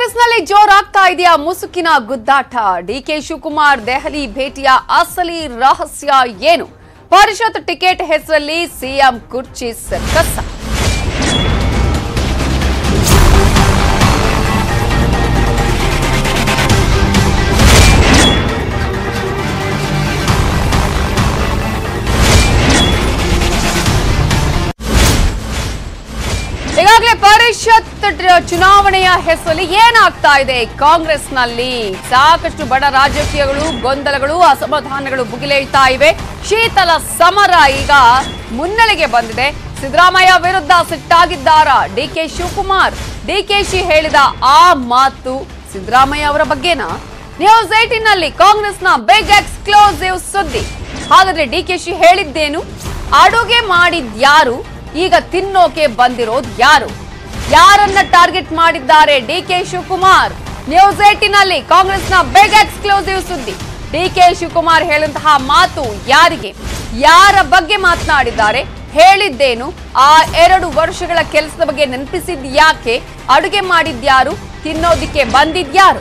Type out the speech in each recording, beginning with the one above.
ಕಾಂಗ್ರೆಸ್ನಲ್ಲಿ ಜೋರಾಗ್ತಾ ಇದೆಯಾ ಮುಸುಕಿನ ಗುದ್ದಾಟ ಡಿಕೆ ಶಿವಕುಮಾರ್ ದೆಹಲಿ ಭೇಟಿಯ ಅಸಲಿ ರಹಸ್ಯ ಏನು ಪರಿಷತ್ ಟಿಕೆಟ್ ಹೆಸರಲ್ಲಿ ಸಿಎಂ ಕುರ್ಚಿ ಸರ್ಕಸ್ ಈಗಾಗಲೇ ಪರಿಷತ್ ಟ- ಚುನಾವಣೆಯ ಹೆಸರಲ್ಲಿ ಏನಾಗ್ತಾ ಇದೆ ಕಾಂಗ್ರೆಸ್ನಲ್ಲಿ ಸಾಕಷ್ಟು ಬಡ ರಾಜಕೀಯಗಳು ಗೊಂದಲಗಳು ಅಸಮಾಧಾನಗಳು ಭುಗಿಲೇಳ್ತಾ ಇವೆ ಶೀತಲ ಸಮರ ಈಗ ಮುನ್ನೆಲೆಗೆ ಬಂದಿದೆ ಸಿದ್ದರಾಮಯ್ಯ ವಿರುದ್ಧ ಸಿಟ್ಟಾಗಿದ್ದಾರ ಡಿಕೆ ಶಿವಕುಮಾರ್ ಡಿಕೆಶಿ ಹೇಳಿದ ಆ ಮಾತು ಸಿದ್ದರಾಮಯ್ಯ ಅವರ ಬಗ್ಗೆನಾ ನ್ಯೂಸ್ ಏಟಿನ್ ನಲ್ಲಿ ಕಾಂಗ್ರೆಸ್ನ ಬಿಗ್ ಎಕ್ಸ್ಕ್ಲೂಸಿವ್ ಸುದ್ದಿ ಹಾಗಾದ್ರೆ ಡಿಕೆಶಿ ಹೇಳಿದ್ದೇನು ಅಡುಗೆ ಮಾಡಿದ್ಯಾರು ಈಗ ತಿನ್ನೋಕೆ ಬಂದಿರೋದು ಯಾರು ಯಾರನ್ನ ಟಾರ್ಗೆಟ್ ಮಾಡಿದ್ದಾರೆ ಡಿಕೆ ಶಿವಕುಮಾರ್ ನ್ಯೂಸ್ ಏಟಿನ್ ನಲ್ಲಿ ಕಾಂಗ್ರೆಸ್ನ ಬಿಗ್ ಎಕ್ಸ್ಕ್ಲೂಸಿವ್ ಸುದ್ದಿ ಡಿಕೆ ಶಿವಕುಮಾರ್ ಹೇಳುವಂತಹ ಮಾತು ಯಾರಿಗೆ ಯಾರ ಬಗ್ಗೆ ಮಾತನಾಡಿದ್ದಾರೆ ಹೇಳಿದ್ದೇನು ಆ ಎರಡು ವರ್ಷಗಳ ಕೆಲಸದ ಬಗ್ಗೆ ನೆನಪಿಸಿದ್ ಯಾಕೆ ಅಡುಗೆ ಮಾಡಿದ್ಯಾರು ತಿನ್ನೋದಿಕ್ಕೆ ಬಂದಿದ್ಯಾರು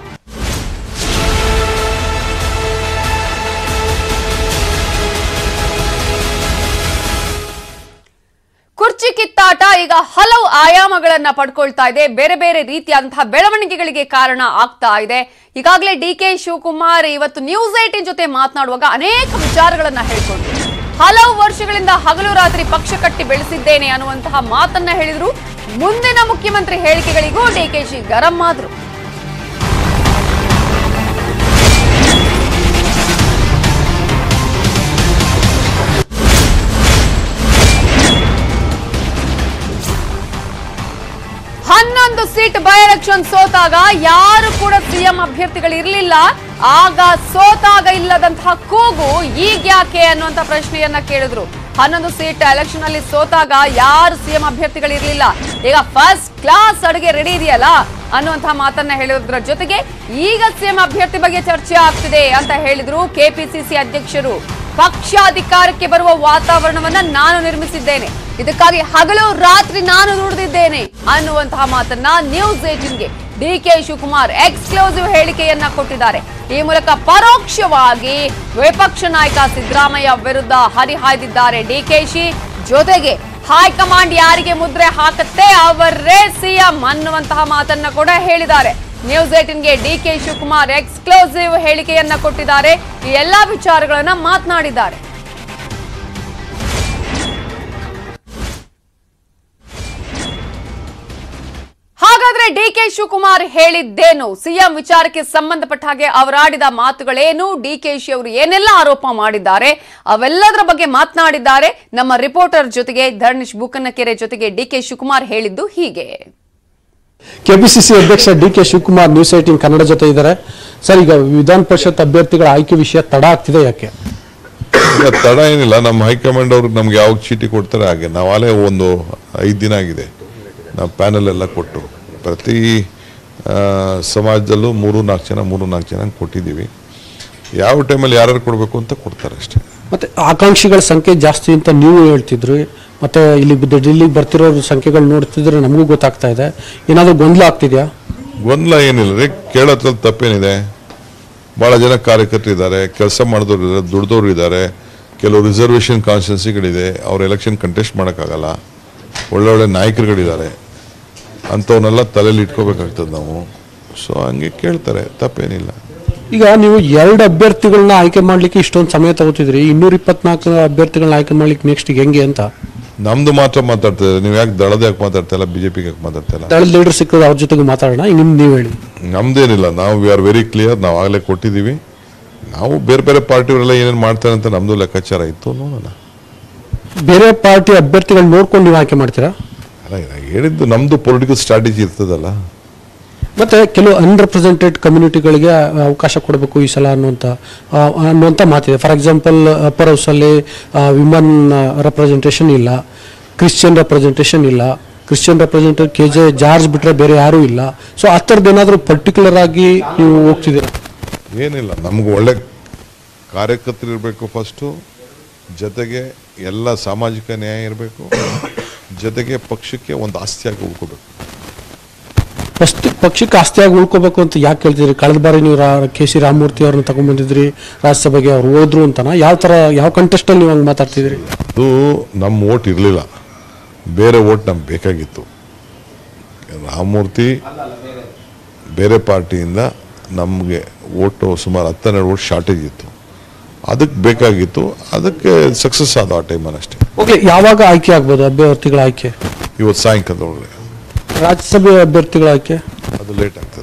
ಕುರ್ಚಿ ಕಿತ್ತಾಟ ಈಗ ಹಲವು ಆಯಾಮಗಳನ್ನ ಪಡ್ಕೊಳ್ತಾ ಇದೆ ಬೇರೆ ಬೇರೆ ರೀತಿಯಾದಂತಹ ಬೆಳವಣಿಗೆಗಳಿಗೆ ಕಾರಣ ಆಗ್ತಾ ಇದೆ ಈಗಾಗಲೇ ಡಿ ಕೆ ಶಿವಕುಮಾರ್ ಇವತ್ತು ನ್ಯೂಸ್ ಏಟಿನ್ ಜೊತೆ ಮಾತನಾಡುವಾಗ ಅನೇಕ ವಿಚಾರಗಳನ್ನ ಹೇಳ್ಕೊಂಡ್ರು ಹಲವು ವರ್ಷಗಳಿಂದ ಹಗಲು ರಾತ್ರಿ ಪಕ್ಷ ಕಟ್ಟಿ ಬೆಳೆಸಿದ್ದೇನೆ ಅನ್ನುವಂತಹ ಮಾತನ್ನ ಹೇಳಿದ್ರು ಮುಂದಿನ ಮುಖ್ಯಮಂತ್ರಿ ಹೇಳಿಕೆಗಳಿಗೂ ಡಿಕೆಶಿ ಗರಂ ಆದ್ರು ಹನ್ನೊಂದು ಸೀಟ್ ಬೈ ಎಲೆಕ್ಷನ್ ಸೋತಾಗ ಯಾರು ಕೂಡ ಸಿಎಂ ಅಭ್ಯರ್ಥಿಗಳು ಇರಲಿಲ್ಲ ಆಗ ಸೋತಾಗ ಇಲ್ಲದಂತಹ ಕೂಗು ಈಗ್ಯಾಕೆ ಅನ್ನುವಂತ ಪ್ರಶ್ನೆಯನ್ನ ಕೇಳಿದ್ರು ಹನ್ನೊಂದು ಸೀಟ್ ಎಲೆಕ್ಷನ್ ಅಲ್ಲಿ ಸೋತಾಗ ಯಾರು ಸಿಎಂ ಅಭ್ಯರ್ಥಿಗಳು ಇರಲಿಲ್ಲ ಈಗ ಫಸ್ಟ್ ಕ್ಲಾಸ್ ಅಡುಗೆ ರೆಡಿ ಇದೆಯಲ್ಲ ಅನ್ನುವಂತಹ ಮಾತನ್ನ ಹೇಳೋದ್ರ ಜೊತೆಗೆ ಈಗ ಸಿಎಂ ಅಭ್ಯರ್ಥಿ ಬಗ್ಗೆ ಚರ್ಚೆ ಆಗ್ತಿದೆ ಅಂತ ಹೇಳಿದ್ರು ಕೆಪಿಸಿಸಿ ಅಧ್ಯಕ್ಷರು ಪಕ್ಷಾಧಿಕಾರಕ್ಕೆ ಬರುವ ವಾತಾವರಣವನ್ನ ನಾನು ನಿರ್ಮಿಸಿದ್ದೇನೆ ಇದಕ್ಕಾಗಿ ಹಗಲು ರಾತ್ರಿ ನಾನು ದುಡಿದಿದ್ದೇನೆ ಅನ್ನುವಂತಹ ಮಾತನ್ನ ನ್ಯೂಸ್ ಏಟಿನ್ಗೆ ಡಿ ಕೆ ಶಿವಕುಮಾರ್ ಎಕ್ಸ್ಕ್ಲೂಸಿವ್ ಹೇಳಿಕೆಯನ್ನ ಕೊಟ್ಟಿದ್ದಾರೆ ಈ ಮೂಲಕ ಪರೋಕ್ಷವಾಗಿ ವಿಪಕ್ಷ ನಾಯಕ ಸಿದ್ದರಾಮಯ್ಯ ವಿರುದ್ಧ ಹರಿಹಾಯ್ದಿದ್ದಾರೆ ಡಿಕೆಶಿ ಜೊತೆಗೆ ಹೈಕಮಾಂಡ್ ಯಾರಿಗೆ ಮುದ್ರೆ ಹಾಕತ್ತೆ ಅವರೇ ಸಿಎಂ ಅನ್ನುವಂತಹ ಮಾತನ್ನ ಕೂಡ ಹೇಳಿದ್ದಾರೆ ನ್ಯೂಸ್ ಏಟಿನ್ಗೆ ಡಿ ಕೆ ಶಿವಕುಮಾರ್ ಎಕ್ಸ್ಕ್ಲೂಸಿವ್ ಹೇಳಿಕೆಯನ್ನ ಕೊಟ್ಟಿದ್ದಾರೆ ಈ ಎಲ್ಲಾ ವಿಚಾರಗಳನ್ನ ಮಾತನಾಡಿದ್ದಾರೆ ಹಾಗಾದ್ರೆ ಡಿ ಕೆ ಶಿವಕುಮಾರ್ ಹೇಳಿದ್ದೇನು ಸಿಎಂ ವಿಚಾರಕ್ಕೆ ಸಂಬಂಧಪಟ್ಟ ಹಾಗೆ ಅವರಾಡಿದ ಮಾತುಗಳೇನು ಡಿ ಕೆ ಶಿ ಅವರು ಏನೆಲ್ಲ ಆರೋಪ ಮಾಡಿದ್ದಾರೆ ಅವೆಲ್ಲದರ ಬಗ್ಗೆ ಮಾತನಾಡಿದ್ದಾರೆ ನಮ್ಮ ರಿಪೋರ್ಟರ್ ಜೊತೆಗೆ ಧರ್ಣಿಶ್ ಬೂಕನ್ನಕೆರೆ ಜೊತೆಗೆ ಡಿ ಕೆ ಶಿವಕುಮಾರ್ ಹೇಳಿದ್ದು ಹೀಗೆ ಕೆಪಿಸಿಸಿ ಅಧ್ಯಕ್ಷ D K Shivakumar news eighteen Kannada ಜೊತೆ ಇದ್ದಾರೆ ಸರ್ ಈಗ ವಿಧಾನ ಪರಿಷತ್ ಅಭ್ಯರ್ಥಿಗಳ ಆಯ್ಕೆ ವಿಷಯ ತಡ ಆಗ್ತಿದೆ ಯಾಕೆ ಇಲ್ಲ ತಡ ಏನಿಲ್ಲ ನಮ್ಮ ಹೈಕಮಾಂಡ್ ಅವ್ರಿಗೆ ನಮ್ಗೆ ಯಾವಾಗ ಚೀಟಿ ಕೊಡ್ತಾರೆ ಹಾಗೆ ನಾವು ಆಲೇ ಒಂದು ಐದು ದಿನ ಆಗಿದೆ ನಾವು ಪ್ಯಾನಲ್ ಎಲ್ಲ ಕೊಟ್ಟು ಪ್ರತಿ ಆ, ಸಮಾಜದಲ್ಲೂ ಮೂರು ನಾಲ್ಕು ಜನ ಮೂರು ನಾಲ್ಕು ಜನ ಕೊಟ್ಟಿದ್ದೀವಿ ಯಾವ ಟೈಮಲ್ಲಿ ಯಾರ್ಯಾರು ಕೊಡಬೇಕು ಅಂತ ಕೊಡ್ತಾರೆ ಅಷ್ಟೇ ಮತ್ತೆ ಆಕಾಂಕ್ಷಿಗಳ ಸಂಖ್ಯೆ ಜಾಸ್ತಿ ಅಂತ ನೀವು ಹೇಳ್ತಿದ್ರಿ ಮತ್ತೆ ಇಲ್ಲಿ ಬಿದ್ದ- ಡೆಲ್ಲಿಗೆ ಬರ್ತಿರೋ ಸಂಖ್ಯೆಗಳು ನೋಡ್ತಿದ್ರೆ ನಮಗೂ ಗೊತ್ತಾಗ್ತಾ ಇದೆ ಏನಾದರೂ ಗೊಂದಲ ಆಗ್ತಿದ್ಯಾ ಗೊಂದಲ ಏನಿಲ್ಲ ರೀ ಕೇಳೋದ್ರಲ್ಲಿ ತಪ್ಪೇನಿದೆ ಭಾಳ ಜನ ಕಾರ್ಯಕರ್ತರು ಇದ್ದಾರೆ ಕೆಲಸ ಮಾಡಿದವ್ರು ಇದ್ದಾರೆ ದುಡ್ದವ್ರು ಇದ್ದಾರೆ ಕೆಲವು ರಿಸರ್ವೇಷನ್ ಕಾನ್ಸ್ಟಿಟ್ಯೂನ್ಸಿಗಳಿದೆ ಅವ್ರು ಎಲೆಕ್ಷನ್ ಕಂಟೆಸ್ಟ್ ಮಾಡೋಕ್ಕಾಗಲ್ಲ ಒಳ್ಳೊಳ್ಳೆ ನಾಯಕರುಗಳಿದ್ದಾರೆ ಅಂಥವನ್ನೆಲ್ಲ ತಲೆಯಲ್ಲಿ ಇಟ್ಕೋಬೇಕಾಗ್ತದೆ ನಾವು ಸೊ ಹಂಗೆ ಕೇಳ್ತಾರೆ ತಪ್ಪೇನಿಲ್ಲ ಈಗ ನೀವು ಎರಡು ಅಭ್ಯರ್ಥಿಗಳನ್ನ ಆಯ್ಕೆ ಮಾಡ್ಲಿಕ್ಕೆ ಇಷ್ಟೊಂದು ಸಮಯ ತಗೋತಿದ್ರಿ ಇನ್ನೂರ ಇಪ್ಪತ್ನಾಲ್ಕು ಅಭ್ಯರ್ಥಿಗಳನ್ನ ಆಯ್ಕೆ ಮಾಡ್ಲಿಕ್ಕೆ ನೆಕ್ಸ್ಟ್ ಹೆಂಗೆ ಅಂತ ನಮ್ದು ಮಾತ್ರ ಮಾತಾಡ್ತಿದ್ದಾರೆ ನೀವು ಯಾಕೆ ದಳದ ಯಾಕೆ ಮಾತಾಡ್ತಾ ಇಲ್ಲ ಬಿ ಜೆ ಪಿಗೆ ಯಾಕೆ ಮಾತಾಡ್ತಾ ಇಲ್ಲ ದಳದ ಲೀಡರ್ ಸಿಕ್ಕಿದ್ರೆ ಅವ್ರ ಜೊತೆಗೆ ಮಾತಾಡೋಣ ಈಗ ನಿಮ್ದು ನೀವು ಹೇಳಿ ನಮ್ದೇನಿಲ್ಲ ನಾವು ವಿ ಆರ್ ವೆರಿ ಕ್ಲಿಯರ್ ನಾವು ಆಗಲೇ ಕೊಟ್ಟಿದ್ದೀವಿ ನಾವು ಬೇರೆ ಬೇರೆ ಪಾರ್ಟಿಯವರೆಲ್ಲ ಏನೇನು ಮಾಡ್ತಾರೆ ಅಂತ ನಮ್ಮದು ಲೆಕ್ಕಾಚಾರ ಇತ್ತು ನೋಡೋಣ ಬೇರೆ ಪಾರ್ಟಿ ಅಭ್ಯರ್ಥಿಗಳು ನೋಡ್ಕೊಂಡು ನೀವು ಆಯ್ಕೆ ಮಾಡ್ತೀರಾ ಅಲ್ಲ ಇಲ್ಲ, ಹೇಳಿದ್ದು ನಮ್ದು ಪೊಲಿಟಿಕಲ್ ಸ್ಟ್ರಾಟಜಿ ಇರ್ತದಲ್ಲ ಮತ್ತೆ ಕೆಲವು ಅನ್ರೆಪ್ರೆಸೆಂಟೆಡ್ ಕಮ್ಯುನಿಟಿಗಳಿಗೆ ಅವಕಾಶ ಕೊಡಬೇಕು ಈ ಸಲ ಅನ್ನುವಂಥ ಆ, ಅನ್ನುವಂಥ ಮಾತಿದೆ ಫಾರ್ ಎಕ್ಸಾಂಪಲ್ ಅಪ್ಪರ್ ಹೌಸಲ್ಲಿ ವಿಮನ್ ರೆಪ್ರೆಸೆಂಟೇಷನ್ ಇಲ್ಲ ಕ್ರಿಶ್ಚಿಯನ್ ರೆಪ್ರೆಸೆಂಟೇಷನ್ ಇಲ್ಲ Christian representative K J George ಬಿಟ್ರೆ ಬೇರೆ ಯಾರೂ ಇಲ್ಲ ಸೊ ಆ ಥರದ್ದು ಏನಾದರೂ ಪರ್ಟಿಕ್ಯುಲರ್ ಆಗಿ ನೀವು ಹೋಗ್ತಿದ್ದೀರಾ ಏನಿಲ್ಲ ನಮ್ಗೆ ಒಳ್ಳೆ ಕಾರ್ಯಕರ್ತರು ಇರಬೇಕು ಫಸ್ಟು ಜೊತೆಗೆ ಎಲ್ಲ ಸಾಮಾಜಿಕ ನ್ಯಾಯ ಇರಬೇಕು ಜೊತೆಗೆ ಪಕ್ಷಕ್ಕೆ ಒಂದು ಆಸ್ತಿಯಾಗಿ ಉಳ್ಕೋಬೇಕು ಪಸ್ತಿ ಪಕ್ಷಕ್ಕೆ ಆಸ್ತಿಯಾಗಿ ಉಳ್ಕೋಬೇಕು ಅಂತ ಯಾಕೆ ಹೇಳ್ತಿದ್ರಿ ಕಳೆದ ಬಾರಿ ನೀವು ಕೆ ಸಿ ರಾಮಮೂರ್ತಿ ಅವ್ರನ್ನ ತಗೊಂಡ್ಬಂದಿದ್ರಿ ರಾಜ್ಯಸಭೆಗೆ ಅವ್ರು ಹೋದ್ರು ಅಂತನಾ ಯಾವ ಥರ ಯಾವ ಕಂಟೆಸ್ಟಲ್ಲಿ ನೀವು ಹಂಗೆ ಮಾತಾಡ್ತಿದ್ರಿ ಅದು ನಮ್ಮ ಓಟ್ ಇರಲಿಲ್ಲ ಬೇರೆ ಓಟ್ ನಮ್ಗೆ ಬೇಕಾಗಿತ್ತು ರಾಮಮೂರ್ತಿ ಬೇರೆ ಪಾರ್ಟಿಯಿಂದ ನಮಗೆ ಓಟು ಸುಮಾರು ಹತ್ತೆರಡು ಓಟ್ ಶಾರ್ಟೇಜ್ ಇತ್ತು ಅದಕ್ಕೆ ಬೇಕಾಗಿತ್ತು ಅದಕ್ಕೆ ಸಕ್ಸಸ್ ಆದ ಆ ಟೈಮಲ್ಲಿ ಅಷ್ಟೇ ಓಕೆ ಯಾವಾಗ ಆಯ್ಕೆ ಆಗ್ಬೋದು ಅಭ್ಯರ್ಥಿಗಳ ಆಯ್ಕೆ ಇವತ್ತು ಸಾಯಂಕಾಲದೊಳಗೆ ರಾಜ್ಯಸಭೆ ಅಭ್ಯರ್ಥಿಗಳ ಆಯ್ಕೆ ಅದು ಲೇಟ್ ಆಗ್ತದೆ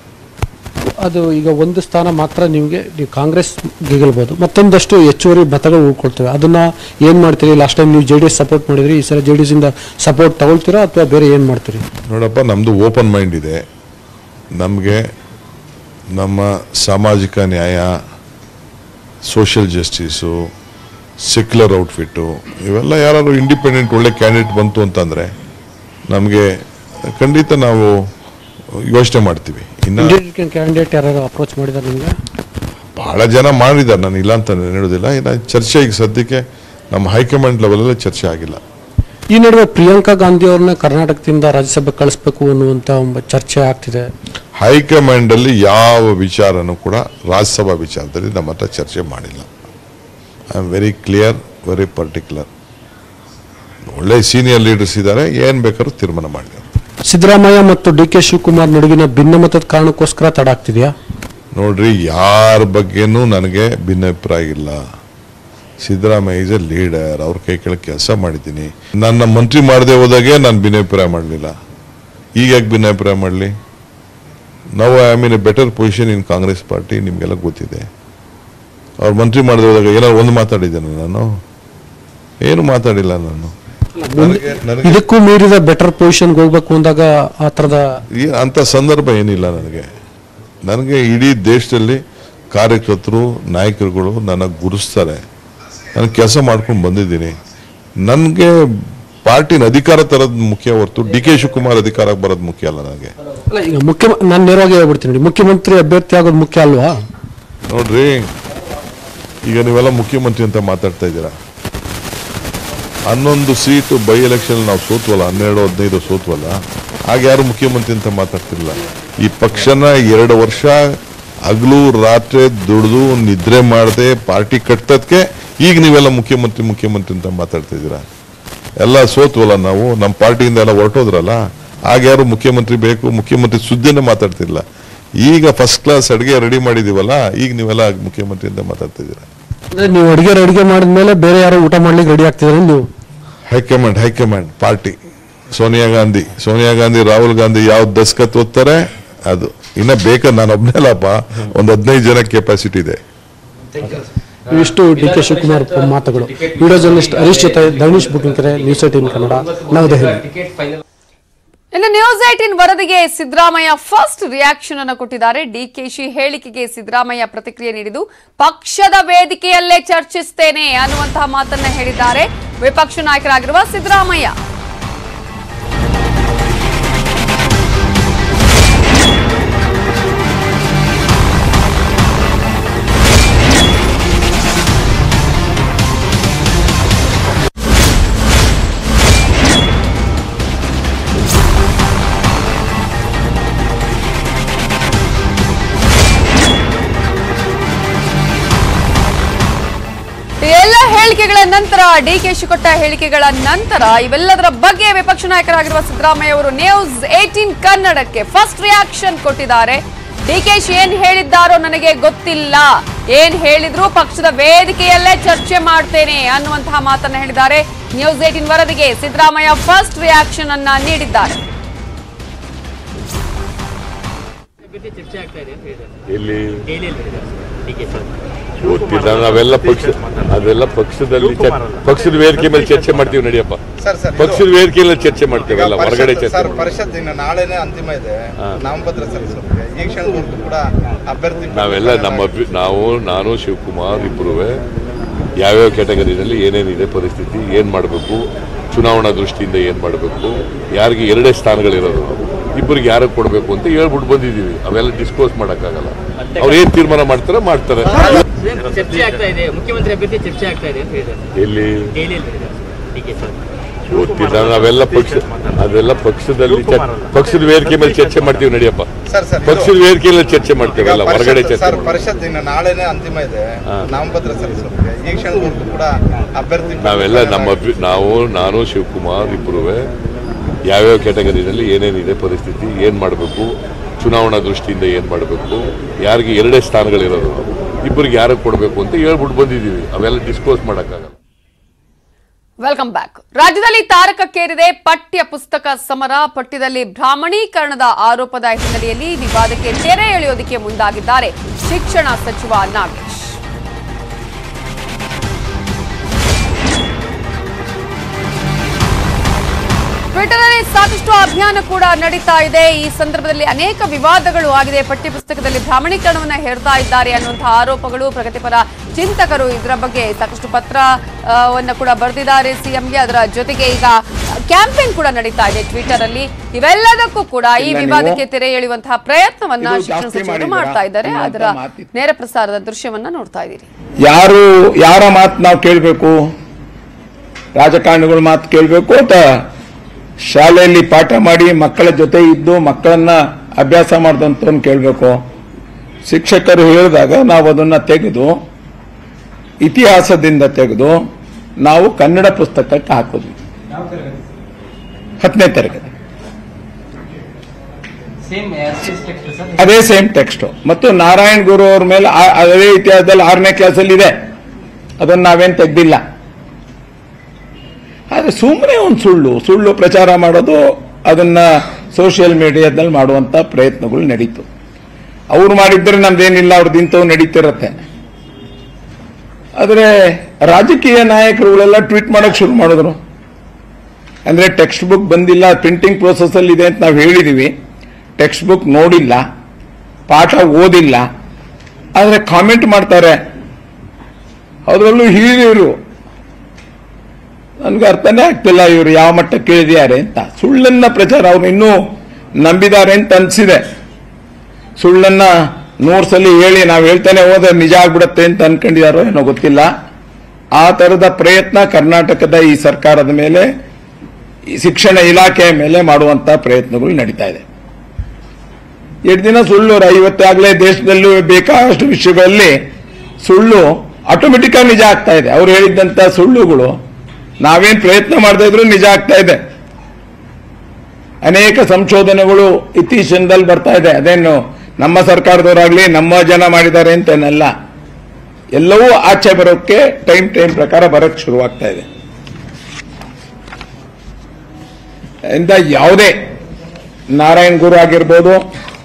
ಅದು ಈಗ ಒಂದು ಸ್ಥಾನ ಮಾತ್ರ ನಿಮಗೆ ನೀವು ಕಾಂಗ್ರೆಸ್ ಗೆಲ್ಬೋದು ಮತ್ತೊಂದಷ್ಟು ಹೆಚ್ಚುವರಿ ಮತಗಳು ಉಳ್ಕೊಳ್ತವೆ ಅದನ್ನ ಏನು ಮಾಡ್ತೀರಿ ಲಾಸ್ಟ್ ಟೈಮ್ ನೀವು ಜೆ ಡಿ ಎಸ್ ಸಪೋರ್ಟ್ ಮಾಡಿದ್ರಿ ಈ ಸಲ ಜೆ ಡಿ ಎಸ್ ಇಂದ ಸಪೋರ್ಟ್ ತಗೊಳ್ತೀರಾ ಅಥವಾ ಬೇರೆ ಏನು ಮಾಡ್ತೀರಿ ನೋಡಪ್ಪ ನಮ್ಮದು ಓಪನ್ ಮೈಂಡ್ ಇದೆ ನಮಗೆ ನಮ್ಮ ಸಾಮಾಜಿಕ ನ್ಯಾಯ ಸೋಷಿಯಲ್ ಜಸ್ಟಿಸು ಸೆಕ್ಯುಲರ್ ಔಟ್ಫಿಟ್ಟು ಇವೆಲ್ಲ ಯಾರಾದ್ರು ಇಂಡಿಪೆಂಡೆಂಟ್ ಒಳ್ಳೆ ಕ್ಯಾಂಡಿಡೇಟ್ ಬಂತು ಅಂತಂದರೆ ನಮಗೆ ಖಂಡಿತ ನಾವು ಯೋಚನೆ ಮಾಡ್ತೀವಿ ಇನ್ನು ಇಂಡಿಯನ್ ಕ್ಯಾಂಡಿಡೇಟ್ ಯಾರು ಅಪ್ರೋಚ್ ಮಾಡಿದ್ದಾರೆ ನಿಮಗೆ ಬಹಳ ಜನ ಮಾಡಿದ್ದಾರೆ ನಾನು ಇಲ್ಲ ಅಂತ ಹೇಳೋದಿಲ್ಲ ಇನ್ನು ಚರ್ಚೆ ಈಗ ಸದ್ಯಕ್ಕೆ ನಮ್ಮ ಹೈಕಮಾಂಡ್ ಲೆವೆಲಲ್ಲೇ ಚರ್ಚೆ ಆಗಿಲ್ಲ ಈ ನಡುವೆ ಪ್ರಿಯಾಂಕಾ ಗಾಂಧಿ ಅವ್ರನ್ನ ಕರ್ನಾಟಕದಿಂದ ರಾಜ್ಯಸಭೆ ಕಳಿಸ್ಬೇಕು ಅನ್ನುವಂಥ ಒಂದು ಚರ್ಚೆ ಆಗ್ತಿದೆ ಹೈಕಮಾಂಡ್ ಅಲ್ಲಿ ಯಾವ ವಿಚಾರನೂ ಕೂಡ ರಾಜ್ಯಸಭಾ ವಿಚಾರದಲ್ಲಿ ನಮ್ಮ ಹತ್ರ ಚರ್ಚೆ ಮಾಡಿಲ್ಲ I am very clear very particular ಒಳ್ಳೆ ಸೀನಿಯರ್ ಲೀಡರ್ಸ್ ಇದ್ದಾರೆ ಏನು ಬೇಕಾದ್ರೂ ತೀರ್ಮಾನ ಮಾಡಿದ್ದಾರೆ ಸಿದ್ದರಾಮಯ್ಯ ಮತ್ತು ಡಿ ಕೆ ಶಿವಕುಮಾರ್ ನಡುವಿನ ಭಿನ್ನಮತದ ಕಾರಣಕ್ಕೋಸ್ಕರ ತಡ ಆಗ್ತಿದೆಯಾ ನೋಡ್ರಿ ಯಾರ ಬಗ್ಗೆನೂ ನನಗೆ ಭಿನ್ನಾಭಿಪ್ರಾಯ ಇಲ್ಲ ಸಿದ್ದರಾಮಯ್ಯ ಇಸ್ ಎ ಲೀಡರ್ ಅವ್ರ ಕೈ ಕೆಳಗೆ ಕೆಲಸ ಮಾಡಿದ್ದೀನಿ ನನ್ನ ಮಂತ್ರಿ ಮಾಡದೆ ಹೋದಾಗೆ ನಾನು ಭಿನ್ನಾಭಿಪ್ರಾಯ ಮಾಡಲಿಲ್ಲ ಈಗ ಯಾಕೆ ಭಿನ್ನಾಭಿಪ್ರಾಯ ಮಾಡಲಿ ನಾವು I mean a better position in Congress party ನಿಮಗೆಲ್ಲ ಗೊತ್ತಿದೆ ಅವ್ರು ಮಂತ್ರಿ ಮಾಡದೆ ಹೋದಾಗ ಏನಾದ್ರು ಒಂದು ಮಾತಾಡಿದ್ದೇನೆ ನಾನು ಏನು ಮಾತಾಡಿಲ್ಲ ನಾನು ನನಗೆ ನನಗೆ ಇದಕ್ಕೂ ಮೀರಿದ ಬೆಟರ್ ಪೊಸಿಷನ್ಗೆ ಹೋಗ್ಬೇಕು ಅಂದಾಗ ಆ ಥರದ ಈ ಅಂಥ ಸಂದರ್ಭ ಏನಿಲ್ಲ ನನಗೆ ನನಗೆ ಇಡೀ ದೇಶದಲ್ಲಿ ಕಾರ್ಯಕರ್ತರು ನಾಯಕರುಗಳು ನನಗೆ ಗುರುಸ್ತಾರೆ ನಾನು ಕೆಲಸ ಮಾಡ್ಕೊಂಡು ಬಂದಿದ್ದೀನಿ ನನಗೆ ಪಾರ್ಟಿನ ಅಧಿಕಾರ ತರೋದು ಮುಖ್ಯ ಹೊರತು ಡಿ ಕೆ ಶಿವಕುಮಾರ್ ಅಧಿಕಾರಕ್ಕೆ ಬರೋದು ಮುಖ್ಯ ಅಲ್ಲ ನನಗೆ ಅಲ್ಲ ಈಗ ಮುಖ್ಯ ನಾನು ನೇರವಾಗಿ ಹೇಳ್ಬಿಡ್ತೀನಿ ನೋಡಿ ಮುಖ್ಯಮಂತ್ರಿ ಅಭ್ಯರ್ಥಿ ಆಗೋದು ಮುಖ್ಯ ಅಲ್ವಾ ನೋಡ್ರಿ ಈಗ ನೀವೆಲ್ಲ ಮುಖ್ಯಮಂತ್ರಿ ಅಂತ ಮಾತಾಡ್ತಾ ಇದ್ದೀರಾ ಹನ್ನೊಂದು ಸೀಟು ಬೈ ಎಲೆಕ್ಷನ್ ನಾವು ಸೋತ್ವಲ್ಲ ಹನ್ನೆರಡು ಹದಿನೈದು ಸೋತ್ವಲ್ಲ ಆಗ ಯಾರು ಮುಖ್ಯಮಂತ್ರಿ ಅಂತ ಮಾತಾಡ್ತಿರಲಿಲ್ಲ ಈ ಪಕ್ಷನ ಎರಡು ವರ್ಷ ಹಗಲು ರಾತ್ರಿ ದುಡಿದು ನಿದ್ರೆ ಮಾಡದೆ ಪಾರ್ಟಿ ಕಟ್ಟೋದಕ್ಕೆ ಈಗ ನೀವೆಲ್ಲ ಮುಖ್ಯಮಂತ್ರಿ ಮುಖ್ಯಮಂತ್ರಿ ಅಂತ ಮಾತಾಡ್ತಾ ಇದ್ದೀರಾ ಎಲ್ಲ ಸೋತ್ವಲ್ಲ ನಾವು ನಮ್ಮ ಪಾರ್ಟಿಯಿಂದ ಎಲ್ಲ ಹೊರಟೋದ್ರಲ್ಲ ಆಗ ಯಾರು ಮುಖ್ಯಮಂತ್ರಿ ಬೇಕು ಮುಖ್ಯಮಂತ್ರಿ ಸುದ್ದಿನೇ ಮಾತಾಡ್ತಿರ್ಲಿಲ್ಲ ಈಗ ಫಸ್ಟ್ ಕ್ಲಾಸ್ ಅಡುಗೆ ರೆಡಿ ಮಾಡಿದೀವಲ್ಲ ಈಗ ನೀವೆಲ್ಲ ಮುಖ್ಯಮಂತ್ರಿ ಅಂತ ಮಾತಾಡ್ತಿದ್ದೀರಾ ಅಂದ್ರೆ ನೀವು ಅಡುಗೆ ಅಡುಗೆ ಮಾಡಿದ್ಮೇಲೆ ಬೇರೆ ಯಾರೋ ಊಟ ಮಾಡ್ಲಿಕ್ಕೆ ರೆಡಿ ಆಗ್ತಿದ್ರೆ ನೀವು high command high command party Sonia Gandhi Sonia Gandhi Rahul Gandhi ಯಾವ ದಸ್ಕತ್ ಓದ್ತಾರೆ ಅದು ಇನ್ನ ಬೇಕಾದ್ರೆ ನಾನು ಒಬ್ಬನೇ ಅಲ್ಲಪ್ಪ ಒಂದು ಹದಿನೈದು ಜನ ಕೆಪಾಸಿಟಿ ಇದೆ ಇವಿಷ್ಟು ಡಿ ಕೆ ಶಿವಕುಮಾರ್ ಮಾತುಗಳು ವಿಡಿಯೋ ಜರ್ನಲಿಸ್ಟ್ ಹರೀಶ್ ಜೊತೆ Dhanush Bukinkere news eighteen Kannada Navadehali ticket final ಇನ್ನು ನ್ಯೂಸ್ ಏಟಿನ್ ವರದಿಗೆ ಸಿದ್ದರಾಮಯ್ಯ ಫಸ್ಟ್ ರಿಯಾಕ್ಷನ್ ಅನ್ನು ಕೊಟ್ಟಿದ್ದಾರೆ ಡಿಕೆಶಿ ಹೇಳಿಕೆಗೆ ಸಿದ್ದರಾಮಯ್ಯ ಪ್ರತಿಕ್ರಿಯೆ ನೀಡಿದ್ದು ಪಕ್ಷದ ವೇದಿಕೆಯಲ್ಲೇ ಚರ್ಚಿಸ್ತೇನೆ ಅನ್ನುವಂತಹ ಮಾತನ್ನ ಹೇಳಿದ್ದಾರೆ ವಿಪಕ್ಷ ನಾಯಕರಾಗಿರುವ ಸಿದ್ದರಾಮಯ್ಯ ಈ ಎಲ್ಲ ಹೇಳಿಕೆಗಳ ನಂತರ ಡಿಕೆಶಿ ಕೊಟ್ಟ ಹೇಳಿಕೆಗಳ ನಂತರ ಇವೆಲ್ಲದರ ಬಗ್ಗೆ ವಿಪಕ್ಷ ನಾಯಕರಾಗಿರುವ ಸಿದ್ದರಾಮಯ್ಯ ಅವರು ನ್ಯೂಸ್ ಏಟೀನ್ ಕನ್ನಡಕ್ಕೆ ಫಸ್ಟ್ ರಿಯಾಕ್ಷನ್ ಕೊಟ್ಟಿದ್ದಾರೆ ಡಿಕೆಶಿ ಏನ್ ಹೇಳಿದ್ದಾರೋ ನನಗೆ ಗೊತ್ತಿಲ್ಲ ಏನ್ ಹೇಳಿದ್ರು ಪಕ್ಷದ ವೇದಿಕೆಯಲ್ಲೇ ಚರ್ಚೆ ಮಾಡ್ತೇನೆ ಅನ್ನುವಂತಹ ಮಾತನ್ನ ಹೇಳಿದ್ದಾರೆ ನ್ಯೂಸ್ ಏಟೀನ್ ವರದಿಗೆ ಸಿದ್ದರಾಮಯ್ಯ ಫಸ್ಟ್ ರಿಯಾಕ್ಷನ್ ಅನ್ನ ನೀಡಿದ್ದಾರೆ ಬಗ್ಗೆ ಚರ್ಚೆ ಆಗ್ತಾ ಇದೆ ಅಂತ ಹೇಳಿದ್ದಾರೆ ಇಲ್ಲಿ ಡೈಲಿಯಲ್ಲಿ ಹೇಳಿದ್ದಾರೆ ಡಿ ಕೆ ಸರ್ ಗೊತ್ತಿಲ್ಲ ನಾವೆಲ್ಲ ಪಕ್ಷ ಅದೆಲ್ಲ ಪಕ್ಷದಲ್ಲಿ ಚರ್- ಪಕ್ಷದ ವೇದಿಕೆ ಮೇಲೆ ಚರ್ಚೆ ಮಾಡ್ತೀವಿ ನಡಿಯಪ್ಪ ಸರ್ ಸರ್ ಪಕ್ಷದ ವೇದಿಕೆಯಲ್ಲಿ ಚರ್ಚೆ ಮಾಡ್ತೀವಿ ಈಗ ಎಲ್ಲ ಹೊರಗಡೆ ಪರಿಷತ್- ಚರ್ಚೆ ಸರ್ ಮಾಡೋದು. ಪರಿಷತ್ ಇನ್ನು ನಾಳೆನೇ ಅಂತಿಮ ಇದೆ ನಾಮಪತ್ರ ಸಲ್ಲಿಸೋದಕ್ಕೆ ಈ ಕ್ಷಣದವರೆಗೂ ಕೂಡ ಅಭ್ಯರ್ಥಿ ನಾವೆಲ್ಲ ನಮ್ಮ ಅಭಿ- ನಾವು ನಾನು ಶಿವಕುಮಾರ್ ಇಬ್ಬರು ಯಾವ್ಯಾವ ಕ್ಯಾಟಗರಿನಲ್ಲಿ ಏನೇನಿದೆ ಪರಿಸ್ಥಿತಿ ಏನು ಮಾಡಬೇಕು ಚುನಾವಣಾ ದೃಷ್ಟಿಯಿಂದ ಏನು ಮಾಡಬೇಕು ಯಾರಿಗೆ ಎರಡೇ ಸ್ಥಾನಗಳಿರೋದು ಇಬ್ಬರಿಗೆ ಯಾರಿಗೆ ಕೊಡಬೇಕು ಅಂತ ಹೇಳ್ಬಿಟ್ಟು ಬಂದಿದ್ದೀವಿ ಅವೆಲ್ಲ ಡಿಸ್ಕೋಸ್ ಮಾಡೋಕ್ಕಾಗಲ್ಲ ಅವ್ರು ಏನು ತೀರ್ಮಾನ ಮಾಡ್ತಾರೆ ಮಾಡ್ತಾರೆ ಚರ್ಚೆ ಆಗ್ತಾ ಇದೆ ಮುಖ್ಯಮಂತ್ರಿ ಅಭ್ಯರ್ಥಿ ಚರ್ಚೆ ಆಗ್ತಾ ಇದೆ ಅಂತ ಹೇಳಿದ್ದಾರೆ ಎಲ್ಲಿ ಡೈಲಿಯಲ್ಲಿ ಹೇಳಿದ್ದಾರೆ ಡಿ ಕೆ ಸರ್ ಗೊತ್ತಿಲ್ಲ ನಾವೆಲ್ಲ ಪಕ್ಷ ಅದೆಲ್ಲ ಪಕ್ಷದಲ್ಲಿ ಚರ್- ಪಕ್ಷದ ವೇದಿಕೆ ಮೇಲೆ ಚರ್ಚೆ ಮಾಡ್ತೀವಿ ನಡಿಯಪ್ಪ ಸರ್ ಸರ್ ಪಕ್ಷದ ವೇದಿಕೆಯಲ್ಲಿ ಚರ್ಚೆ ಮಾಡ್ತೀವಿ ಎಲ್ಲ ಈಗ ಹೊರಗಡೆ ಪರಿಷತ್- ಚರ್ಚೆ ಸರ್ ಮಾಡ್ತೀವಿ. ಪರಿಷತ್ ಇನ್ನು ನಾಳೆನೇ ಅಂತಿಮ ಇದೆ ಹಾ. ನಾಮಪತ್ರ ಸಲ್ಲಿಸೋದಕ್ಕೆ ಈ ಕ್ಷಣದವರೆಗೂ ಕೂಡ ಅಭ್ಯರ್ಥಿ ನಾವೆಲ್ಲ ನಮ್ಮ ಅಭಿ- ನಾವು ನಾನು ಶಿವಕುಮಾರ್ ಇಬ್ಬರೂ ಯಾವ್ಯಾವ ಕ್ಯಾಟಗರಿನಲ್ಲಿ ಏನೇನಿದೆ ಪರಿಸ್ಥಿತಿ ಏನು ಮಾಡಬೇಕು ಚುನಾವಣಾ ದೃಷ್ಟಿಯಿಂದ ಏನು ಮಾಡಬೇಕು ಯಾರಿಗೆ ಎರಡೇ ಸ್ಥಾನಗಳಿರೋದು ಇಬ್ಬರಿಗೆ ಯಾರಿಗೆ ಕೊಡಬೇಕು ಅಂತ ಹೇಳ್ಬಿಟ್ಟು ಬಂದಿದ್ದೀವಿ ಅವೆಲ್ಲ ಡಿಸ್ಕ್ಲೋಸ್ ಮಾಡೋಕ್ಕಾಗಲ್ಲ ವೆಲ್ಕಮ್ ಬ್ಯಾಕ್ ರಾಜ್ಯದಲ್ಲಿ ತಾರಕಕ್ಕೇರಿದೆ ಪಠ್ಯ ಪುಸ್ತಕ ಸಮರ ಪಠ್ಯದಲ್ಲಿ ಬ್ರಾಹ್ಮಣೀಕರಣದ ಆರೋಪದ ಹಿನ್ನೆಲೆಯಲ್ಲಿ ವಿವಾದಕ್ಕೆ ತೆರೆ ಎಳೆಯೋದಕ್ಕೆ ಮುಂದಾಗಿದ್ದಾರೆ ಶಿಕ್ಷಣ ಸಚಿವ ನಾಗೇಶ್ ಟ್ವಿಟರ್ನಲ್ಲಿ ಸಾಕಷ್ಟು ಅಭಿಯಾನ ಕೂಡ ನಡೀತಾ ಇದೆ ಈ ಸಂದರ್ಭದಲ್ಲಿ ಅನೇಕ ವಿವಾದಗಳು ಆಗಿದೆ ಪಠ್ಯಪುಸ್ತಕದಲ್ಲಿ ಬ್ರಾಹ್ಮಣೀಕರಣವನ್ನ ಹೇರ್ತಾ ಇದ್ದಾರೆ ಅನ್ನುವಂತಹ ಆರೋಪಗಳು ಪ್ರಗತಿಪರ ಚಿಂತಕರು ಇದರ ಬಗ್ಗೆ ಸಾಕಷ್ಟು ಪತ್ರ ಆ, ವನ್ನ ಕೂಡ ಬರೆದಿದ್ದಾರೆ ಸಿಎಂಗೆ ಅದರ ಜೊತೆಗೆ ಈಗ ಕ್ಯಾಂಪೇನ್ ಕೂಡ ನಡೀತಾ ಇದೆ ಟ್ವಿಟರ್ ಅಲ್ಲಿ ಇವೆಲ್ಲದಕ್ಕೂ ಕೂಡ ಈ ಇಲ್ಲ, ನೀವು- ವಿವಾದಕ್ಕೆ ತೆರೆ ಎಳೆಯುವಂತಹ ಪ್ರಯತ್ನವನ್ನ ಇದು ಶಿಕ್ಷಣ ಜಾಸ್ತಿ ಸಚಿವರು ಮಾಡಿದ್ದೀರಾ? ಮಾಡ್ತಾ ಇದ್ದಾರೆ ಇನ್ನೊಂದು ಅದರ ಮಾತಿತ್ತು. ನೇರ ಪ್ರಸಾರದ ದೃಶ್ಯವನ್ನ ನೋಡ್ತಾ ಇದ್ದೀರಿ ಯಾರು ಯಾರ ಮಾತು ನಾವು ಕೇಳಬೇಕು ರಾಜಕಾರಣಿಗಳ ಮಾತು ಕೇಳಬೇಕು ಅಥವಾ ಶಾಲೆಯಲ್ಲಿ ಪಾಠ ಮಾಡಿ ಮಕ್ಕಳ ಜೊತೆ ಇದ್ದು ಮಕ್ಕಳನ್ನ ಅಭ್ಯಾಸ ಮಾಡಿದಂಥವ್ನು ಕೇಳಬೇಕು ಶಿಕ್ಷಕರು ಹೇಳಿದಾಗ ನಾವು ಅದನ್ನ ತೆಗೆದು ಇತಿಹಾಸದಿಂದ ತೆಗೆದು ನಾವು ಕನ್ನಡ ಪುಸ್ತಕಕ್ಕೆ ಹಾಕಿದ್ವಿ ಹತ್ತನೇ ತರಗತಿ ಸೇಮ್ ಟೆಕ್ಸ್ಟ್ ಸರ್ ಅದೇ ಸೇಮ್ ಟೆಕ್ಸ್ಟ್ ಮತ್ತು ನಾರಾಯಣ್ ಗುರು ಅವ್ರ ಮೇಲೆ ಆ- ಅದೇ ಇತಿಹಾಸದಲ್ಲಿ ಆರನೇ ಕ್ಲಾಸಲ್ಲಿ ಇದೆ ಅದನ್ನ ನಾವೇನ್ ತೆಗ್ದಿಲ್ಲ ಆದ್ರೆ ಸುಮ್ಮನೆ ಒಂದು ಸುಳ್ಳು ಸುಳ್ಳು ಪ್ರಚಾರ ಮಾಡೋದು ಅದನ್ನ ಸೋಷಿಯಲ್ ಮೀಡಿಯಾದಲ್ಲಿ ಮಾಡುವಂತ ಪ್ರಯತ್ನಗಳು ನಡೀತು ಅವ್ರು ಮಾಡಿದ್ರೆ ನಮ್ದೇನಿಲ್ಲ ಅವ್ರದ್ದು ಇಂಥವು ನಡೀತಿರತ್ತೆ ಆದ್ರೆ ರಾಜಕೀಯ ನಾಯಕರುಗಳೆಲ್ಲ ಟ್ವೀಟ್ ಮಾಡಕ್ ಶುರು ಮಾಡಿದ್ರು ಅಂದ್ರೆ ಟೆಕ್ಸ್ಟ್ ಬುಕ್ ಬಂದಿಲ್ಲ ಪ್ರಿಂಟಿಂಗ್ ಪ್ರೋಸೆಸ್ ಅಲ್ಲಿ ಇದೆ ಅಂತ ನಾವು ಹೇಳಿದೀವಿ ಟೆಕ್ಸ್ಟ್ ಬುಕ್ ನೋಡಿಲ್ಲ ಪಾಠ ಓದಿಲ್ಲ ಆದ್ರೆ ಕಾಮೆಂಟ್ ಮಾಡ್ತಾರೆ ಅದರಲ್ಲೂ ಹಿರಿಯರು ನನ್ಗೆ ಅರ್ಥನೇ ಆಗ್ತಿಲ್ಲ ಇವರು ಯಾವ ಮಟ್ಟಕ್ಕೆ ಇಳಿದಿದ್ದಾರೆ ಅಂತ ಸುಳ್ಳನ್ನ ಪ್ರಚಾರ ಅವ್ರು ಇನ್ನೂ ನಂಬಿದ್ದಾರೆ ಅಂತ ಅನ್ಸಿದೆ ಸುಳ್ಳನ್ನ ನೂರು ಸಲ ಹೇಳಿ ನಾವು ಹೇಳ್ತಾನೆ ಹೋದ್ರೆ ನಿಜ ಆಗ್ಬಿಡತ್ತೆ ಅಂತ ಅನ್ಕೊಂಡಿದಾರೋ ಏನೋ ಗೊತ್ತಿಲ್ಲ ಆ ತರದ ಪ್ರಯತ್ನ ಕರ್ನಾಟಕದ ಈ ಸರ್ಕಾರದ ಮೇಲೆ ಈ ಶಿಕ್ಷಣ ಇಲಾಖೆಯ ಮೇಲೆ ಮಾಡುವಂತ ಪ್ರಯತ್ನಗಳು ನಡೀತಾ ಇದೆ ಎರಡು ದಿನ ಸುಳ್ಳು ಐವತ್ತಾಗಲೇ ದೇಶದಲ್ಲೂ ಬೇಕಾದಷ್ಟು ವಿಷಯಗಳಲ್ಲಿ ಸುಳ್ಳು ಆಟೋಮೆಟಿಕ್ ಆಗಿ ನಿಜ ಆಗ್ತಾ ಇದೆ ಅವ್ರು ಹೇಳಿದ್ದಂತ ಸುಳ್ಳುಗಳು ನಾವೇನ್ ಪ್ರಯತ್ನ ಮಾಡ್ತಾ ಇದ್ರು ನಿಜ ಆಗ್ತಾ ಇದೆ ಅನೇಕ ಸಂಶೋಧನೆಗಳು ಇತ್ತೀಚಿನದಲ್ಲಿ ಬರ್ತಾ ಇದೆ ಅದೇನು ನಮ್ಮ ಸರ್ಕಾರದವರಾಗ್ಲಿ ನಮ್ಮ ಜನ ಮಾಡಿದ್ದಾರೆ ಅಂತೇನಲ್ಲ ಎಲ್ಲವೂ ಆಚೆ ಬರೋಕ್ಕೆ ಟೈಮ್ ಟೈಮ್ ಪ್ರಕಾರ ಬರಕ್ ಶುರುವಾಗ್ತಾ ಇದೆ ಇಂದ ಯಾವುದೇ ನಾರಾಯಣ್ ಗುರು ಆಗಿರ್ಬೋದು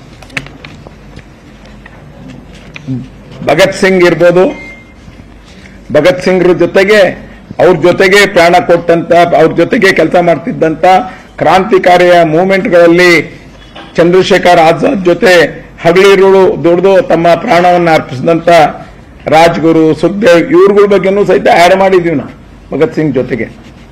ಭಗತ್ ಸಿಂಗ್ ಇರ್ಬೋದು ಭಗತ್ ಸಿಂಗ್ರ ಜೊತೆಗೆ ಅವ್ರ ಜೊತೆಗೆ ಪ್ರಾಣ ಕೊಟ್ಟಂತ ಅವ್ರ ಜೊತೆಗೆ ಕೆಲಸ ಮಾಡ್ತಿದ್ದಂತ ಕ್ರಾಂತಿಕಾರಿಯ ಮೂವ್ಮೆಂಟ್ಗಳಲ್ಲಿ ಚಂದ್ರಶೇಖರ್ ಆಜಾದ್ ಜೊತೆ ಹಗಲಿರುಳು ದುಡಿದು ತಮ್ಮ ಪ್ರಾಣವನ್ನು ಅರ್ಪಿಸಿದಂತ ರಾಜ್ಗುರು ಸುಖದೇವ್ ಇವ್ರಗಳ ಬಗ್ಗೆನೂ ಸಹಿತ ಆಡ್ ಮಾಡಿದೀವಿ ನಾವು ಭಗತ್ ಸಿಂಗ್ ಜೊತೆಗೆ